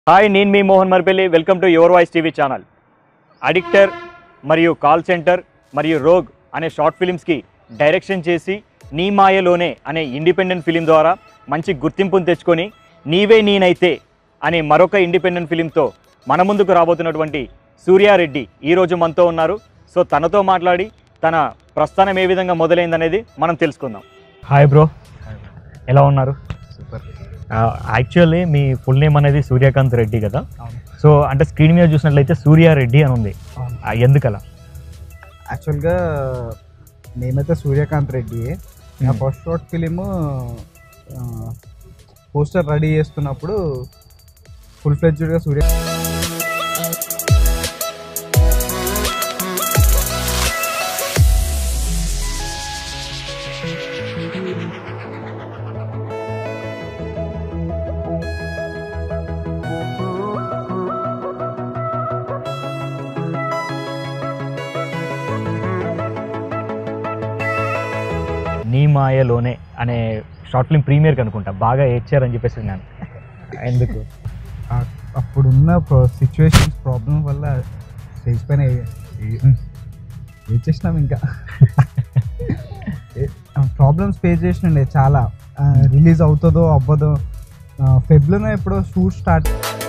Hi నేను మీ Mohan Marpalli welcome to your voice TV channel addicter మరియు కాల్ సెంటర్ మరియు రోగ్ అనే షార్ట్ ఫిలిమ్స్కి డైరెక్షన్ చేసి నీ మాయలోనే అనే ఇండిపెండెంట్ ఫిలిం ద్వారా మంచి గుర్తింపును తెచ్చుకొని నీవే నేనైతే అనే మరొక ఇండిపెండెంట్ ఫిలింతో మన ముందుకు రాబోతున్నటువంటి సూర్యారెడ్డి ఈరోజు మనతో ఉన్నారు సో తనతో మాట్లాడి తన ప్రస్థానం ఏ విధంగా మొదలైందనేది మనం తెలుసుకుందాం హాయ్ బ్రో ఎలా ఉన్నారు సూపర్ యాక్చువల్లీ మీ ఫుల్ నేమ్ అనేది సూర్యకాంత్ రెడ్డి కదా అవును సో అంటే స్క్రీన్ మీద చూసినట్లయితే సూర్యారెడ్డి అని ఉంది అవును ఆ, ఎందుకలా యాక్చువల్గా మేమైతే సూర్యకాంత్ రెడ్డి నా Hmm. First short film poster ready చేస్తున్నప్పుడు ఫుల్ ఫ్లెడ్జ్డ్గా సూర్య నీ మాయలోనే అనే షార్ట్ ఫిల్మ్ ప్రీమియర్కి అనుకుంటా బాగా ఏడ్చారని చెప్పేసి నేను ఎందుకు ఆ- అప్పుడున్న సిచ్యువేషన్స్ ప్రాబ్లం వల్ల స్టేజ్ పైన చేసినాం ఇంకా ప్రాబ్లమ్స్ ఫేస్ చేసినండే చాలా రిలీజ్ అవుతుందో అవ్వదో ఫెబ్లోనే ఎప్పుడో షూట్ స్టార్ట్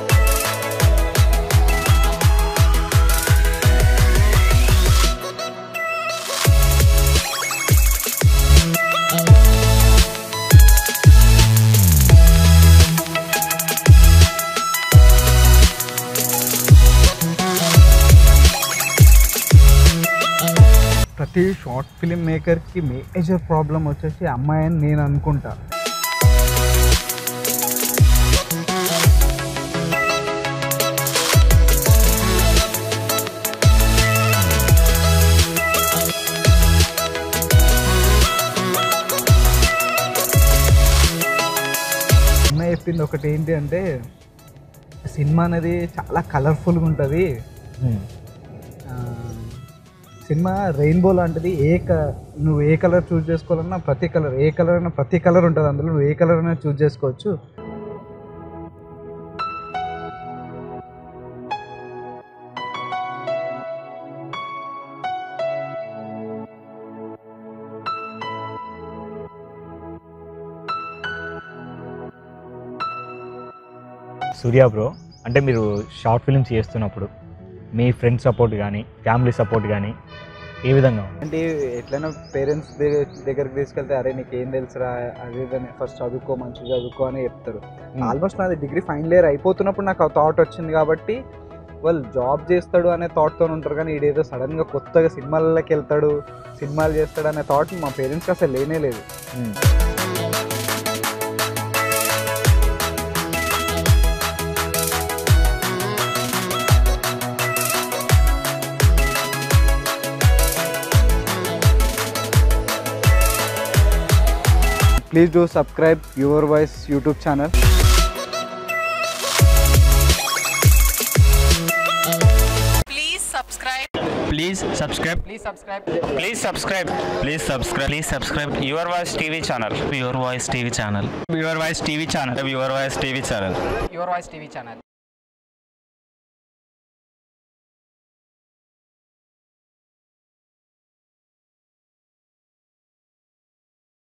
ప్రతి షార్ట్ ఫిలిం మేకర్కి మేజర్ ప్రాబ్లం వచ్చేసి అమ్మాయి అని నేను అనుకుంటా అమ్మాయి చెప్పింది ఒకటి ఏంటి అంటే సినిమా అనేది చాలా కలర్ఫుల్గా ఉంటుంది ఆ, సినిమా రెయిన్బో లాంటిది ఏ క నువ్వు ఏ కలర్ చూస్ చేసుకోవాలన్నా ప్రతి కలర్ ఏ కలర్ అయినా ప్రతి కలర్ ఉంటుంది అందులో నువ్వు ఏ కలర్ అయినా చూస్ చేసుకోవచ్చు సూర్య బ్రో అంటే మీరు షార్ట్ ఫిల్మ్స్ చేస్తున్నప్పుడు మీ ఫ్రెండ్ సపోర్ట్ కానీ ఫ్యామిలీ సపోర్ట్ కానీ ఏ విధంగా ఉంది? అంటే ఎట్లైనా పేరెంట్స్ దగ్గరికి తీసుకెళ్తే అరే నీకు ఏం తెలుసురా అది ఇదని ఫస్ట్ చదువుకో మంచిగా చదువుకో అని చెప్తారు ఆల్మోస్ట్ నాది డిగ్రీ ఫైనల్ ఇయర్ అయిపోతున్నప్పుడు నాకు ఆ థాట్ వచ్చింది కాబట్టి వాళ్ళు జాబ్ చేస్తాడు అనే థాట్తో ఉంటారు కానీ ఈడేదో సడన్గా కొత్తగా సినిమాలకి వెళ్తాడు సినిమాలు చేస్తాడు అనే థాట్ మా పేరెంట్స్కి అసలు లేనే లేదు మ్మ్. Please do subscribe your voice YouTube channel Please subscribe. please subscribe Please subscribe. please subscribe please subscribe please subscribe your voice tv channel your voice tv channel your voice tv channel your voice tv channel Your Voice TV channel.